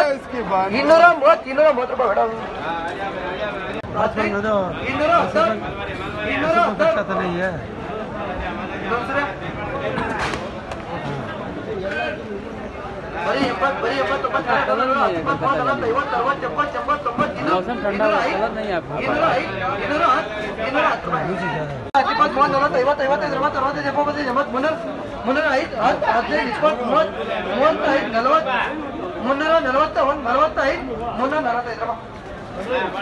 इसकी बात ಇನ್ನೂರ ಮೂವತ್ತು ಇನ್ನೂರ ಮೂವತ್ತು ರೂಪಾಯಿ ಬೇಡ ಇನ್ನೂರ ಹತ್ತು ಇನ್ನೂರ ಹತ್ತು ಬರೀ ಎಂಬತ್ತು ಬರೀ ಎಂಬತ್ತು ತೊಂಬತ್ತು ಇಪ್ಪತ್ತು ನಲವತ್ತು ಐವತ್ತು ಅರವತ್ತು ಎಪ್ಪತ್ತು ಎಂಬತ್ತು ತೊಂಬತ್ತು ಇನ್ನೂರ ಐದು ಇನ್ನೂರ ಐದು ಇನ್ನೂರ ಹತ್ತು ಇನ್ನೂರ ಹತ್ತು ರೂಪಾಯಿ ಇಪ್ಪತ್ತು ಮೂವತ್ತು ನಲವತ್ತು ಐವತ್ತು ಐವತ್ತೈದು ಅರವತ್ತು ಅರವತ್ತೈದು ಎಪ್ಪತ್ತೈದು ಎಂಬತ್ತು ಮುನ್ನೂರ ಮುನ್ನೂರ ಐದು ಹತ್ತು ಹದಿನೈದು ಇಪ್ಪತ್ತು ಮೂವತ್ತು ಮೂವತ್ತೈದು ನಲವತ್ತು ಮುನ್ನೂರ ನಲವತ್ತ ಒಂದು ನಲವತ್ತೈದು ಮುನ್ನೂರ ನಲವತ್ತೈದು ರೂಪಾಯಿ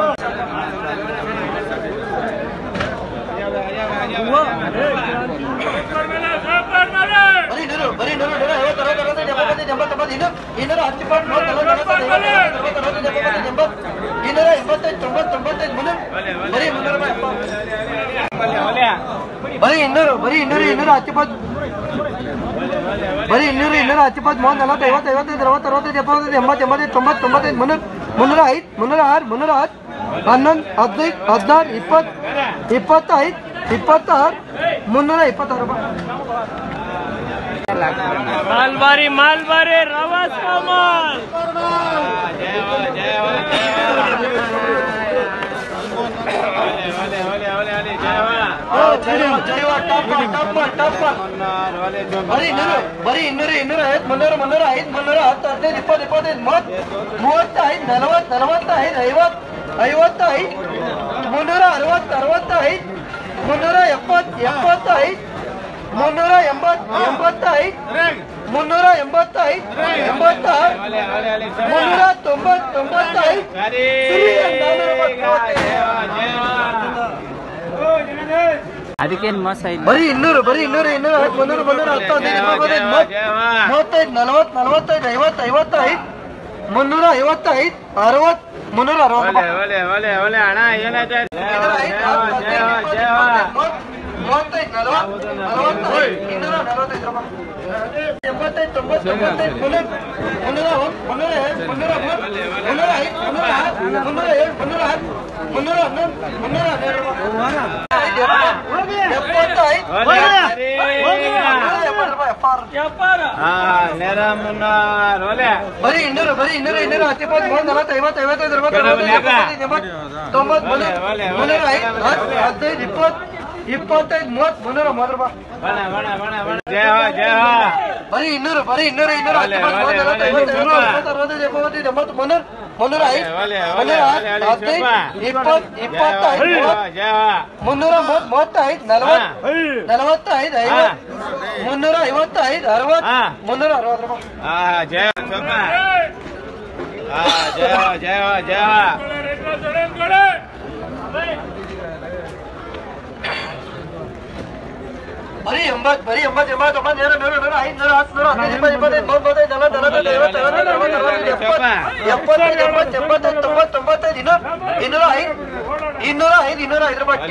ಬರೀ ನೂರು ಬರೀ ನೂರು ನೂರ ಐವತ್ತು ಅರವತ್ತು ಅರವತ್ತೈದು ಎಪ್ಪತ್ತೈದು ಎಂಬತ್ತೊಂಬತ್ತು ಇನ್ನೂರು ಇನ್ನೂರ ಹತ್ತು ಇಪ್ಪತ್ತು ಮೂವತ್ತು ನಲವತ್ತು ನಲವತ್ತೈದು ಐವತ್ತು ಅರವತ್ತು ಅರವತ್ತೈದು ಎಪ್ಪತ್ತೈದು ಎಂಬತ್ತು ಇನ್ನೂರ ಎಂಬತ್ತೈದು ತೊಂಬತ್ತು ತೊಂಬತ್ತೈದು ಮುನ್ನೂರು ಬರೀ ಮುನ್ನೂರು ರೂಪಾಯಿ ಎಪ್ಪತ್ತು. ಬರೀ ಇನ್ನೂರು ಬರೀ ಇನ್ನೂರು ಇನ್ನೂರ ಹತ್ತಿಪ್ಪತ್ತು ಬರೀ ಇನ್ನೂರು ಇನ್ನೂರ ಹತ್ತಿಪ್ಪತ್ತು ಮೂವತ್ತು ನಲವತ್ತು ಐವತ್ತು ಐವತ್ತೈದು ಅರವತ್ತು ಅರವತ್ತೈದು ಎಪ್ಪತ್ತೈದು ಎಂಬತ್ತು ಎಂಬತ್ತೈದು ತೊಂಬತ್ತು ತೊಂಬತ್ತೈದು ಮುನ್ನೂರು ಮುನ್ನೂರ ಐದು ಮುನ್ನೂರ ಆರು ಮುನ್ನೂರ ಹತ್ತು ಹನ್ನೊಂದು ಹದಿನೈದು ಹದಿನಾರು ಇಪ್ಪತ್ತು ಇಪ್ಪತ್ತೈದು ಇಪ್ಪತ್ತಾರು ಮುನ್ನೂರ ಇಪ್ಪತ್ತಾರು ರೂಪಾಯಿ ಮಾಲ್ಬಾರಿ ಮಾಲ್ಬಾರಿ ರವಾಸ್ ಕಮಾಲ್ ಬರೀ ಇನ್ನೂರು ಬರೀ ಇನ್ನೂರು ಇನ್ನೂರ ಐವತ್ತು ಮುನ್ನೂರು ಮುನ್ನೂರ ಐದು ಮುನ್ನೂರ ಹತ್ತು ಹದಿನೈದು ಇಪ್ಪತ್ತು ಇಪ್ಪತ್ತೈದು ಮೂವತ್ತು ಮೂವತ್ತೈದು ನಲವತ್ತು ನಲವತ್ತೈದು ಐವತ್ತು ಐವತ್ತೈದು ಮುನ್ನೂರ ಅರವತ್ತು ಅರವತ್ತೈದು ಮುನ್ನೂರ ಎಪ್ಪತ್ತು ಎಪ್ಪತ್ತೈದು ಮುನ್ನೂರ ಎಂಬತ್ತು ಎಂಬತ್ತೈದು ಮುನ್ನೂರ ಎಂಬತ್ತೈದು ಎಂಬತ್ತಾರು ಮುನ್ನೂರ ತೊಂಬತ್ತು ತೊಂಬತ್ತೈದು ಸರಿ, ನಾನ್ನೂರ ಮೂವತ್ತೈದು. ಅದಕ್ಕೇನು ಮೋಸ ಇಲ್ಲ ಬರೀ ಇನ್ನೂರು ಬರೀ ಇನ್ನೂರು ಇನ್ನೂರ ಹತ್ತು ಮುನ್ನೂರು ಮುನ್ನೂರ ಹತ್ತು ಹದಿನೈದು ಇಪ್ಪತ್ತೈದು ಮೂವತ್ತು ಮೂವತ್ತೈದು ನಲವತ್ತು ನಲವತ್ತೈದು ಐವತ್ತು ಐವತ್ತೈದು ಮುನ್ನೂರ ಐವತ್ತೈದು ಅರವತ್ತು ಮುನ್ನೂರ ಅರವತ್ತು ಮೂವತ್ತೈದು ನಲವತ್ತು ನಲವತ್ತೈದು ಇನ್ನೂರ ನಲವತ್ತೈದು ರೂಪಾಯಿ ಎಂಬತ್ತೈದು ತೊಂಬತ್ತು ತೊಂಬತ್ತೈದು ಮುನ್ನೂರು ಮುನ್ನೂರ ಒಂದು ಮುನ್ನೂರ ಎರಡು ಮುನ್ನೂರ ಮೂರು ಮುನ್ನೂರ ಐದು ಮುನ್ನೂರ ಆರು ಮುನ್ನೂರ ಏಳು ಮುನ್ನೂರ ಹತ್ತು ಮುನ್ನೂರ ಹನ್ನೊಂದು ಮುನ್ನೂರ ಹನ್ನೆರಡು ರೂಪಾಯಿ ಎಪ್ಪತ್ತೈದು ಎಪ್ಪತ್ತು ರೂಪಾಯಿ ಎಪ್ಪಾರು ಬರೀ ಇನ್ನೂರು ಬರೀ ಇನ್ನೂರು ಇನ್ನೂರ ಹತ್ತು ಇಪ್ಪತ್ತು ಮೂವತ್ತು ನಲವತ್ತು ಐವತ್ತು ಐವತ್ತೈದು ಅರವತ್ತು ಅರವತ್ತೈದು ಎಪ್ಪತ್ತೈದು ಎಂಬತ್ತು ತೊಂಬತ್ತು ಮುನ್ನೂರು ಮುನ್ನೂರ ಐದು ಹತ್ತು ಹದಿನೈದು ಇಪ್ಪತ್ತು ಇಪ್ಪತ್ತೈದು ಮೂವತ್ತು ಮುನ್ನೂರ ಮೂವತ್ತು ರೂಪಾಯಿ ಬರೀ ಇನ್ನೂರು ಬರೀ ಇನ್ನೂರು ಇನ್ನೂರ ಹತ್ತು ಇಪ್ಪತ್ತು ಮೂವತ್ತು ನಲವತ್ತು ಐವತ್ತು ಐವತ್ತು ಅರವತ್ತೈದು ಎಪ್ಪತ್ತೈದು ಎಂಬತ್ತು ಮುನ್ನೂರು ಮುನ್ನೂರ ಐದು ಮುನ್ನೂರ ಹತ್ತು ಹದಿನೈದು ಇಪ್ಪತ್ತು ಇಪ್ಪತ್ತೈದು ಮೂವತ್ತು ಮುನ್ನೂರ ಮೂವತ್ತು ಮೂವತ್ತೈದು ನಲವತ್ತು ನಲವತ್ತೈದು ಐವತ್ತು ಮುನ್ನೂರ ಐವತ್ತೈದು ಅರವತ್ತು ಮುನ್ನೂರ ಅರವತ್ತು ರೂಪಾಯಿ ಬರೀ ಎಂಬತ್ತು ಬರೀ ಎಂಬತ್ತು ಎಂಬತ್ತು ಒಂಬತ್ತು ನೂರ ನೂರ ನೂರ ಐದು ನೂರ ಹತ್ತು ನೂರ ಹದಿನೈದು ಇಪ್ಪತ್ತು ಇಪ್ಪತ್ತೈದು ಮೂವತ್ತೈದು ನಲವತ್ತು ನಲವತ್ತೈದು ಐವತ್ತು ಐವತ್ತೈದು ಅರವತ್ತು ಅರವತ್ತೈದು ಎಪ್ಪತ್ತು ಎಪ್ಪತ್ತೈದು ಎಂಬತ್ತು ಎಂಬತ್ತೈದು ತೊಂಬತ್ತು ತೊಂಬತ್ತೈದು ಇನ್ನೂರು ಇನ್ನೂರ ಐದು ಇನ್ನೂರ ಐದು ಇನ್ನೂರ ಐದು ರೂಪಾಯಿ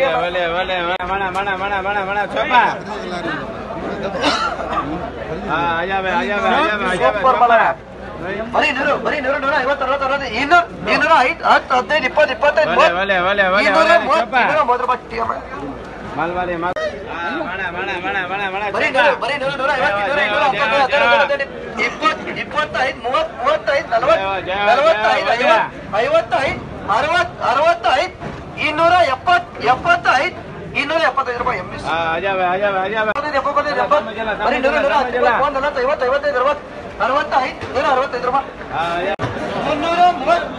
ಸೂಪರ್ ಬಲ. ಬರೀ ನೂರು ಬರೀ ನೂರು ನೂರ ಐವತ್ತು ಅರವತ್ತು ಅರವತ್ತು ಇನ್ನೂರು ಇನ್ನೂರ ಐದು ಹತ್ತು ಹದಿನೈದು ಇಪ್ಪತ್ತು ಇಪ್ಪತ್ತೈದು ಮೂವತ್ತು ಇನ್ನೂರ ಮೂವತ್ತು ಇನ್ನೂರ ಮೂವತ್ತು ರೂಪಾಯಿ TM. ಬರೀ ನೂರು ಬರೀ ನೂರು ನೂರ ಐವತ್ತು ಇನ್ನೂರ ಇನ್ನೂರ ಹತ್ತು ಹದಿನೈದು ಹದಿನಾರು ಹದಿನೇಳು ಇಪ್ಪತ್ತು ಇಪ್ಪತ್ತೈದು ಮೂವತ್ತು ಮೂವತ್ತೈದು ನಲವತ್ತು ನಲವತ್ತೈದು ಐವತ್ತು ಐವತ್ತೈದು ಅರವತ್ತು ಅರವತ್ತೈದು ಇನ್ನೂರ ಎಪ್ಪತ್ತು ಎಪ್ಪತ್ತೈದು ಇನ್ನೂರ ಎಪ್ಪತ್ತೈದು ರೂಪಾಯಿ ಎಂ ಎಸ್ ಎಪ್ಪತ್ತೈದು ಎಪ್ಪತ್ತೈದು ಎಪ್ಪತ್ತು ಬರೀ ನೂರ ನೂರ ಹತ್ತು ಇಪ್ಪತ್ತು ಮೂವತ್ತು ನಲವತ್ತು ಐವತ್ತು ಐವತ್ತೈದು ಅರವತ್ತು ಅರವತ್ತೈದು ನೂರ ಅರವತ್ತೈದು ರೂಪಾಯಿ ಮುನ್ನೂರ ಮೂವತ್ತು